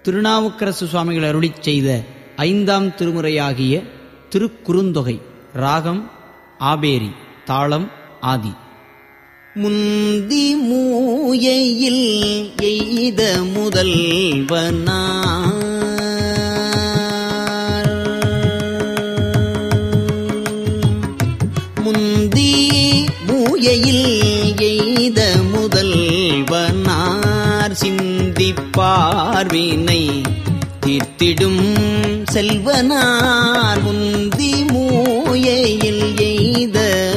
திருநாவுக்கரசு சுவாமிகள் அருளிச் செய்த ஐந்தாம் திருமுறையாகிய திருக்குறுந்தொகை ராகம் ஆபேரி தாளம் ஆதி முந்தி மூயையில் எய்த முதல்வனார் முந்தி மூயையில் எய்த முதல்வனார் சிந்திப்பார்வினை தீர்த்திடும் செல்வனார் முந்தி மூயையில் எய்த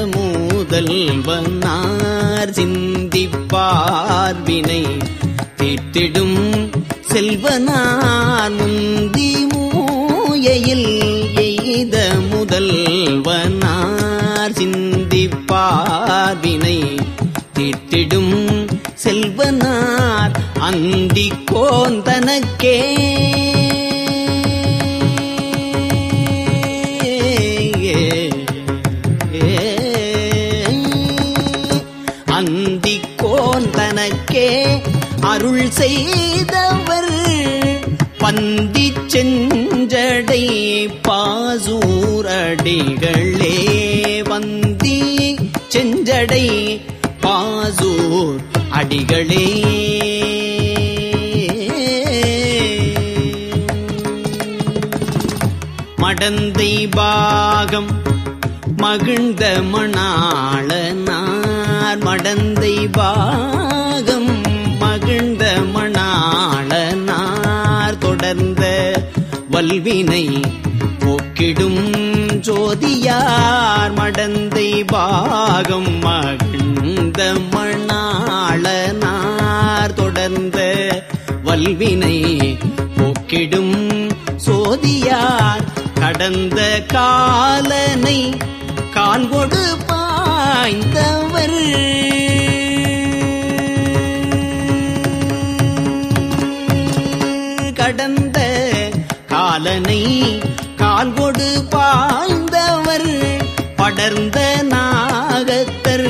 முதல்வனார் சிந்திப்பார்வினை தீர்த்திடும் செல்வனார் முந்தி மூயையில் எய்த முதல்வனார் சிந்திப்பார்வினை தீர்த்திடும் செல்வனார் அந்தி கோந்தனக்கே அந்தி கோந்தனக்கே அருள் செய்தவர் பந்தி செஞ்சடை பாசூரடிகளே வந்தி செஞ்சடை பாசூர் அடிகளே மடந்தை பாகம் மகிழ்ந்த மணாளனார் மடந்தை பாகம் மகிழ்ந்த மணாளனார் தொடர்ந்த வல்வினை போக்கிடும் ஜோதியார் மடந்தை பாகம் மகிழ்ந்த மணாளனார் தொடர்ந்த வல்வினை போக்கிடும் சோதியார் கடந்த காலனை கால்கொடு பாய்ந்தவர் கடந்த காலனை கால்கொடு பாய்ந்தவர் படர்ந்த நாகத்தர்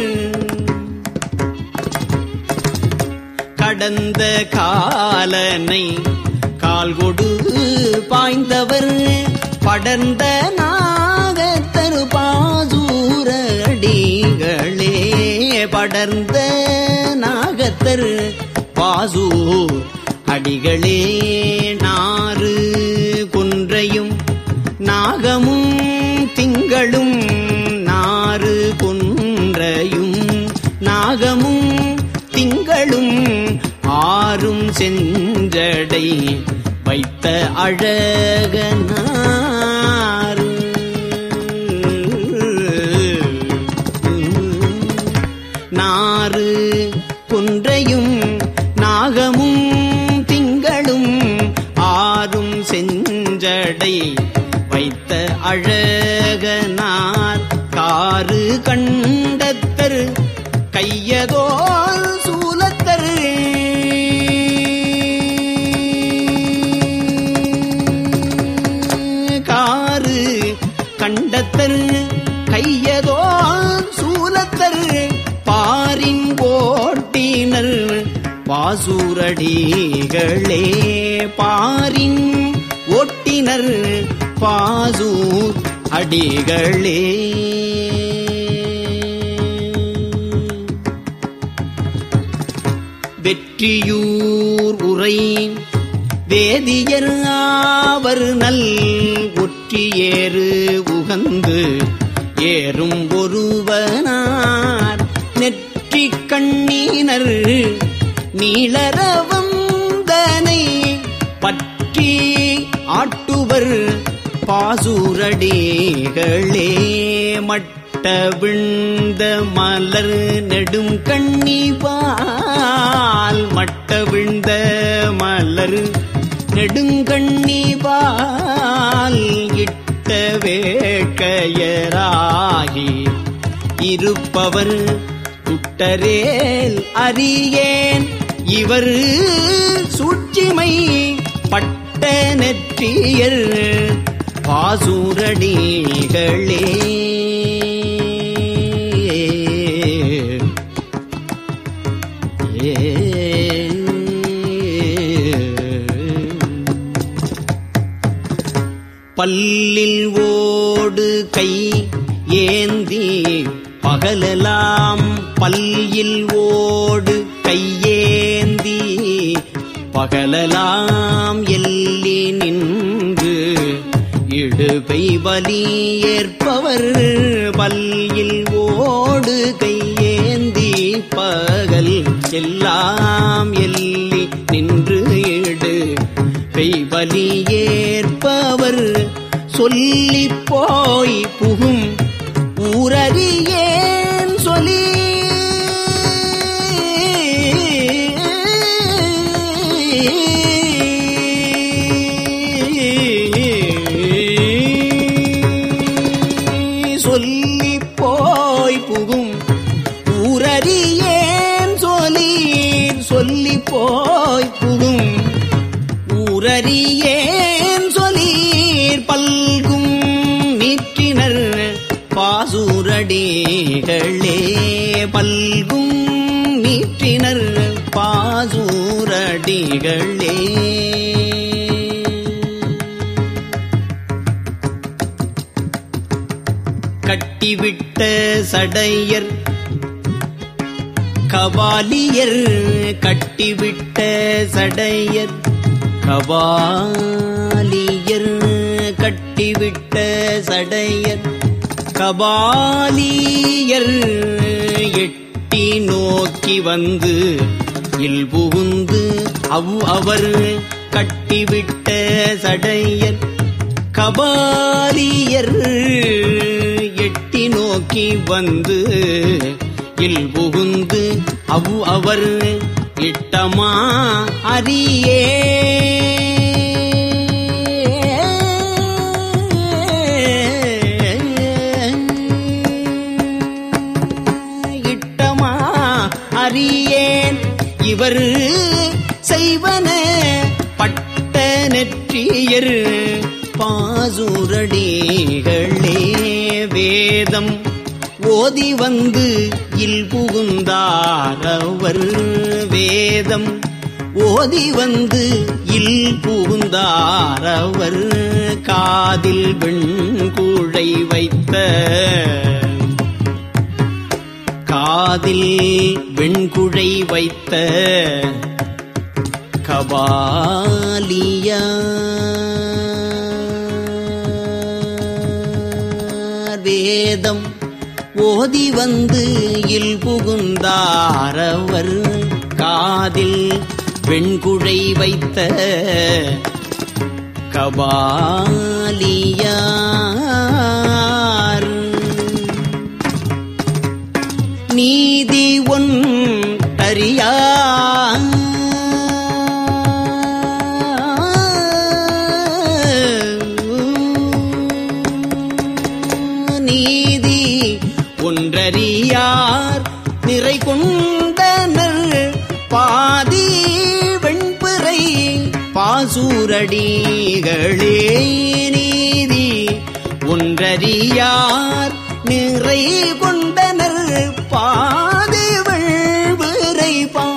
கடந்த காலனை கால்கொடு பாய்ந்தவர் படர்ந்த நாகத்தரு பாசூர அடிகளே படர்ந்த நாகத்தர் பாசூர் அடிகளே நாறு குன்றையும் நாகமும் திங்களும் நாறு குன்றையும் நாகமும் திங்களும் ஆறும் செஞ்சடை வைத்த அழகனார் நாறு குன்றையும் நாகமும் திங்களும் ஆறும் செஞ்சடை வைத்த அழகனார் காரு கண்டத்தர் கையதோர் சூலத்தர் காரு கண்டத்தர் கையதோர் சூலத்தர் பாரின் கோட்டினர் பாசூரடிகளே பாரின் ஒட்டினர் பாசூர் அடிகளே வெற்றியூர் உரை வேதியர் ஆவர் நல் ஒற்றியேறு உகந்து ஏறும் ஒருவனார் நெற்றி கண்ணீனர் நீளரவந்தனை பற்றி ஆட்டுவர் பாசூரடிகளே மட்ட விழுந்த மலர் நெடும் கண்ணிபால் மட்ட விழுந்த மலர் நெடுங்கண்ணிபால் இட்ட வேட்கையராகி இருப்பவர் குட்டரேல் அறியேன் இவர் சூட்சிமை பட்ட நெற்றியர் பாசூரடிகளே ஏ பல்லில் ஓடு கை ஏந்தி பகலெல்லாம் பல்லில் ஓடு கையேந்தி பகலெல்லாம் எல்லி நின்று இடுபை பலி ஏற்பவர் பல்லில் ஓடு கையேந்தி பகல் எல்லாம் எல்லி நின்று இடு பெய்பலி ஏற்பவர் சொல்லி போய் புகும் ஊரறியேன் சொல்லி சொல்லி போய் புகும் ஊரறியேன் சொல்லீர் சொல்லி போய் புகும் ஊரறியேன் சொல்லீர் பல்கும் நீற்றினர் பாசூரடிகளே பல்கும் நீற்றினர் பாசூரடிகளே கட்டிவிட்ட சடையர் கபாலியர் கட்டிவிட்ட சடையர் கபாலியர் கட்டிவிட்ட சடையர் கபாலியர் எட்டி நோக்கி வந்து இல் புகுந்து அவ் அவர் கட்டிவிட்ட சடையர் கபாலியர் எட்டி நோக்கி வந்து இல் புகுந்து அவ் அவர் இட்டமா அறியே இட்டமா அறியேன் இவர் செய்வன பட்ட நெற்றியர் பாசுரடிகளே வேதம் ஓதி வந்து இல் புகுந்தாரவர் வேதம் ஓதி வந்து இல் புகுந்தாரவர் காதில் வெண்குழை வைத்த காதில் வெண்குழை வைத்த கபாலியா வேதம் ஓதி வந்து இல் புகுந்தாரவர் காதில் வெண்குழை வைத்த கபாலியார் நீதி ஒன்றறியா நீதி ஒன்றறியார் நிறை கொண்டனர் பாதி வெண்பிறை பாசூரடிகளே நீதி ஒன்றறியார் நிறை கொண்டனர் பாதி வெள்விறை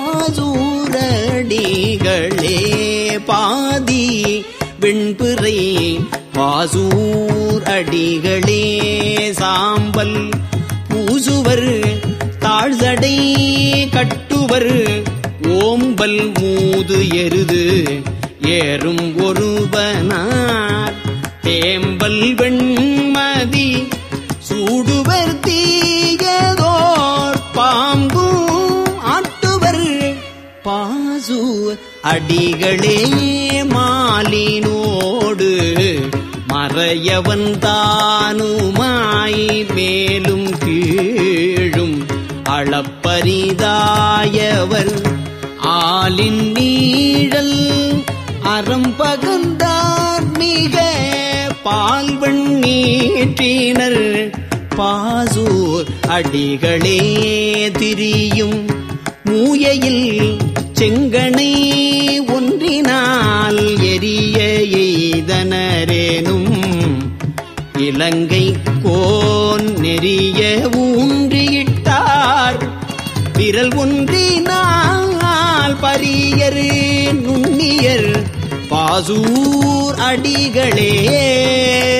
பாசூரடிகளே பாதி வெண்பிறை பாசூர் அடிகளே சாம்பல் பூசுவர் தாழ்சடை கட்டுவர் ஓம்பல் மூது எருது ஏறும் ஒருவனார் தேம்பல் வெண்மதி சூடுவர் தீயதோர் பாம்பும் ஆட்டுவர் பாசு அடிகளே மாலினோடு மறையவன் தானுமாய் மேலும் கீழும் அளப்பரிதாயவர் ஆலின் நீழல் அறம் பகந்தார் மிக பால்வன் நீற்றினர் பாசூர் அடிகளே திரியும் மூயையில் செங்கனை ஒன்றினால் எரிய எய்தனரேனும் இலங்கை கோன் நெறிய ஊன்றியிட்டார் விரல் ஒன்றினால் பரியர் நுண்ணியர் ஆசூர் அடிகளே